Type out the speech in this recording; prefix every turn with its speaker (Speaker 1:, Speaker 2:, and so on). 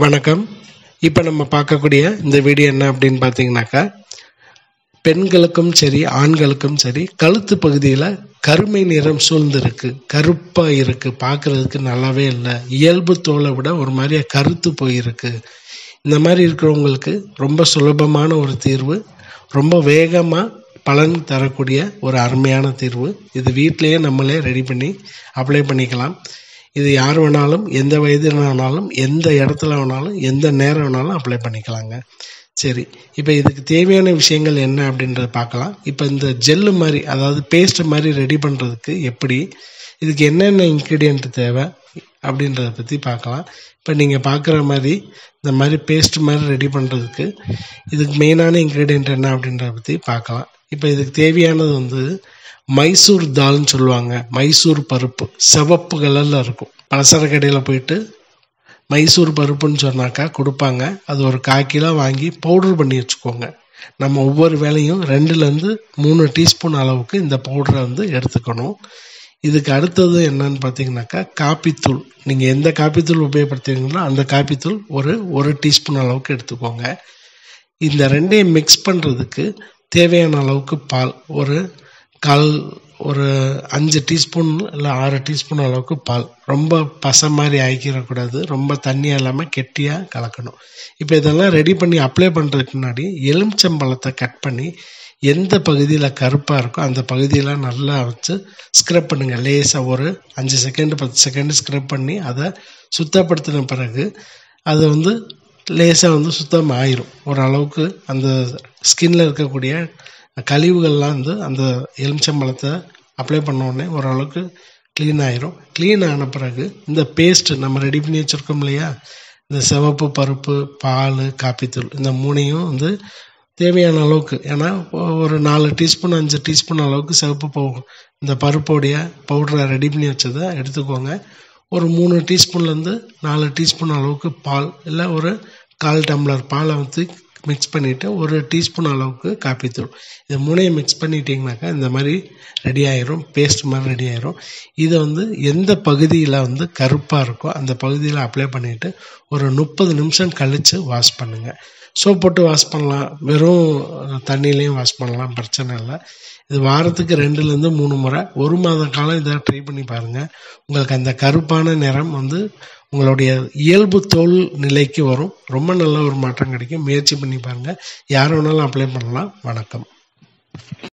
Speaker 1: வணக்கம் இப்போ நம்ம பார்க்கக்கூடிய இந்த வீடியோ என்ன அப்படின்னு பார்த்தீங்கன்னாக்கா பெண்களுக்கும் சரி ஆண்களுக்கும் சரி கழுத்து பகுதியில் கருமை நிறம் சூழ்ந்திருக்கு கருப்பாக இருக்குது பார்க்குறதுக்கு நல்லாவே இல்லை இயல்பு தோலை விட ஒரு மாதிரியா கருத்து போயிருக்கு இந்த மாதிரி இருக்கிறவங்களுக்கு ரொம்ப சுலபமான ஒரு தீர்வு ரொம்ப வேகமாக பலன் தரக்கூடிய ஒரு அருமையான தீர்வு இது வீட்டிலேயே நம்மளே ரெடி பண்ணி அப்ளை பண்ணிக்கலாம் இது யார் வேணாலும் எந்த வயதில் வேணாலும் எந்த இடத்துல வேணாலும் எந்த நேரம் வேணாலும் அப்ளை பண்ணிக்கலாங்க சரி இப்போ இதுக்கு தேவையான விஷயங்கள் என்ன அப்படின்றத பார்க்கலாம் இப்போ இந்த ஜெல்லு மாதிரி அதாவது பேஸ்ட் மாதிரி ரெடி பண்ணுறதுக்கு எப்படி இதுக்கு என்னென்ன இன்க்ரீடியன்ட் தேவை அப்படின்றத பற்றி பார்க்கலாம் இப்போ நீங்கள் பார்க்குற மாதிரி இந்த மாதிரி பேஸ்ட் மாதிரி ரெடி பண்ணுறதுக்கு இதுக்கு மெயினான இன்க்ரீடியன்ட் என்ன அப்படின்றத பற்றி பார்க்கலாம் இப்போ இதுக்கு தேவையானது வந்து மைசூர் தால்னு சொல்லுவாங்க மைசூர் பருப்பு சிவப்பு கலரில் இருக்கும் பலசர கடையில் போயிட்டு மைசூர் பருப்புன்னு சொன்னாக்கா கொடுப்பாங்க அது ஒரு கால் கிலோ வாங்கி பவுடர் பண்ணி வச்சுக்கோங்க நம்ம ஒவ்வொரு வேலையும் ரெண்டுலேருந்து மூணு டீஸ்பூன் அளவுக்கு இந்த பவுடரை வந்து எடுத்துக்கணும் இதுக்கு அடுத்தது என்னன்னு பார்த்தீங்கன்னாக்கா காப்பித்தூள் நீங்கள் எந்த காப்பித்தூள் உபயோகப்படுத்துவீங்களோ அந்த காப்பித்தூள் ஒரு ஒரு டீஸ்பூன் அளவுக்கு எடுத்துக்கோங்க இந்த ரெண்டையும் மிக்ஸ் பண்ணுறதுக்கு தேவையான அளவுக்கு பால் ஒரு கால் ஒரு அஞ்சு டீஸ்பூன் இல்லை ஆறு டீஸ்பூன் அளவுக்கு பால் ரொம்ப பசை மாதிரி ஆக்கிடக்கூடாது ரொம்ப தண்ணியாக இல்லாமல் கெட்டியாக கலக்கணும் இப்போ இதெல்லாம் ரெடி பண்ணி அப்ளை பண்ணுறதுக்கு முன்னாடி எலுமிச்சம்பழத்தை கட் பண்ணி எந்த பகுதியில் கருப்பாக இருக்கோ அந்த பகுதியில் நல்லா வச்சு ஸ்க்ரப் பண்ணுங்கள் லேசாக ஒரு அஞ்சு செகண்டு பத்து செகண்டு ஸ்க்ரப் பண்ணி அதை சுத்தப்படுத்தின பிறகு அதை வந்து லேசாக வந்து சுத்தம் ஆயிரும் ஓரளவுக்கு அந்த ஸ்கின்ல இருக்கக்கூடிய கழிவுகள்லாம் வந்து அந்த எலுமிச்சம்பழத்தை அப்ளை பண்ண உடனே ஓரளவுக்கு க்ளீன் ஆயிரும் க்ளீன் ஆன பிறகு இந்த பேஸ்ட் நம்ம ரெடி பண்ணி வச்சுருக்கோம் இல்லையா இந்த சிவப்பு பருப்பு பால் காப்பித்தூள் இந்த மூணையும் வந்து தேவையான அளவுக்கு ஏன்னா ஒரு நாலு டீஸ்பூன் அஞ்சு டீஸ்பூன் அளவுக்கு சிவப்பு பவு இந்த பருப்போடைய பவுடரை ரெடி பண்ணி வச்சதை எடுத்துக்கோங்க ஒரு மூணு டீஸ்பூன்லேருந்து நாலு டீஸ்பூன் அளவுக்கு பால் இல்லை ஒரு கால் டம்ளர் பாலை வந்து மிக்ஸ் பண்ணிவிட்டு ஒரு டீஸ்பூன் அளவுக்கு காப்பித்தூள் இது மூணையும் மிக்ஸ் பண்ணிட்டீங்கனாக்கா இந்த மாதிரி ரெடி ஆயிரும் பேஸ்ட் மாதிரி ரெடி ஆயிரும் இதை வந்து எந்த பகுதியில் வந்து கருப்பாக இருக்கோ அந்த பகுதியில் அப்ளை பண்ணிவிட்டு ஒரு முப்பது நிமிஷம் கழித்து வாஷ் பண்ணுங்கள் சோப் போட்டு வாஷ் பண்ணலாம் வெறும் தண்ணியிலையும் வாஷ் பண்ணலாம் பிரச்சனை இல்லை இது வாரத்துக்கு ரெண்டுலேருந்து மூணு முறை ஒரு மாத காலம் இதை ட்ரை பண்ணி பாருங்கள் உங்களுக்கு அந்த கருப்பான நிறம் வந்து உங்களுடைய இயல்பு தோல் நிலைக்கு வரும் ரொம்ப நல்ல ஒரு மாற்றம் கிடைக்கும் முயற்சி பண்ணி பாருங்கள் யார் வேணாலும் அப்ளை பண்ணலாம் வணக்கம்